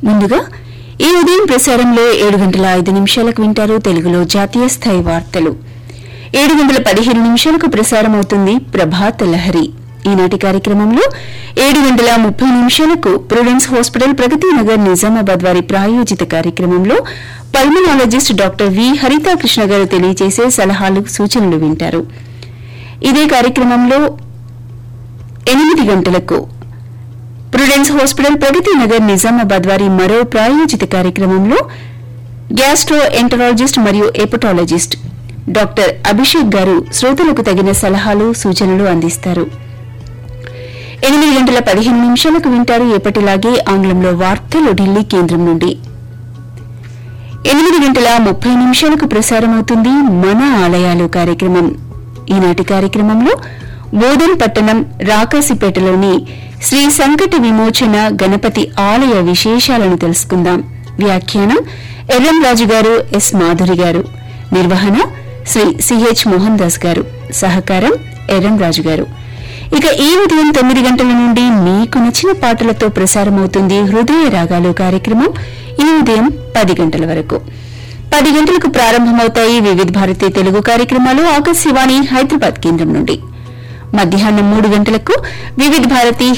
ముందుగా ఈ ఉదయం ప్రసారంలో ఏడు గంటల ఐదు నిమిషాలకు వింటారు తెలుగులో జాతీయ స్థాయి వార్తలు ఏడు గంటల పదిహేను నిమిషాలకు ప్రసారం అవుతుంది ప్రభాత లహరి ఈనాటి కార్యక్రమంలో ఏడు గంటల ముప్పై నిమిషాలకు ప్రుడెన్స్ హాస్పిటల్ ప్రగతి నగర్ నిజామాబాద్ వారి ప్రాయోజిత కార్యక్రమంలో పల్మనాలజిస్ట్ డాక్టర్ వి హరితాకృష్ణ గారు తెలియజేసే సలహాలు సూచనలు వింటారు ఇదే కార్యక్రమంలో ఎనిమిది గంటలకు ప్రుడెన్స్ హాస్పిటల్ ప్రగతి నగర్ నిజామాబాద్ వారి మరో ప్రాయోజిత కార్యక్రమంలో గ్యాస్ట్రో ఎంటరాలజిస్ట్ మరియు ఎపటాలజిస్ట్ డాక్టర్ అభిషేక్ గారు శ్రోతలకు తగిన సలహాలు సూచనలు అందిస్తారు ఎనిమిది గంటల పదిహేను నిమిషాలకు వింటారు ఎప్పటిలాగే ఆంగ్లంలో వార్తలు ఢిల్లీ కేంద్రం నుండి ఎనిమిది గంటల ముప్పై నిమిషాలకు ప్రసారమవుతుంది మన ఆలయాలు కార్యక్రమం ఈనాటి కార్యక్రమంలో బోధన్ పట్టణం రాకాసిపేటలోని శ్రీ సంకట విమోచన గణపతి ఆలయ విశేషాలను తెలుసుకుందాం వ్యాఖ్యానం ఎర్రం రాజు గారు ఎస్ మాధురి గారు నిర్వహణ శ్రీ సిహెచ్ మోహన్ దాస్ గారు సహకారం ఎర్రం రాజు గారు ఇక ఈ ఉదయం తొమ్మిది గంటల నుండి మీకు నచ్చిన పాటలతో ప్రసారమవుతుంది హృదయ రాగాలు కార్యక్రమం ఈ ఉదయం పది గంటల వరకు పది గంటలకు ప్రారంభమవుతాయి వివిధ భారతి తెలుగు కార్యక్రమాలు ఆకాశవాణి హైదరాబాద్ కేంద్రం నుండి మధ్యాహ్నం మూడు గంటలకు వివిధ భారతి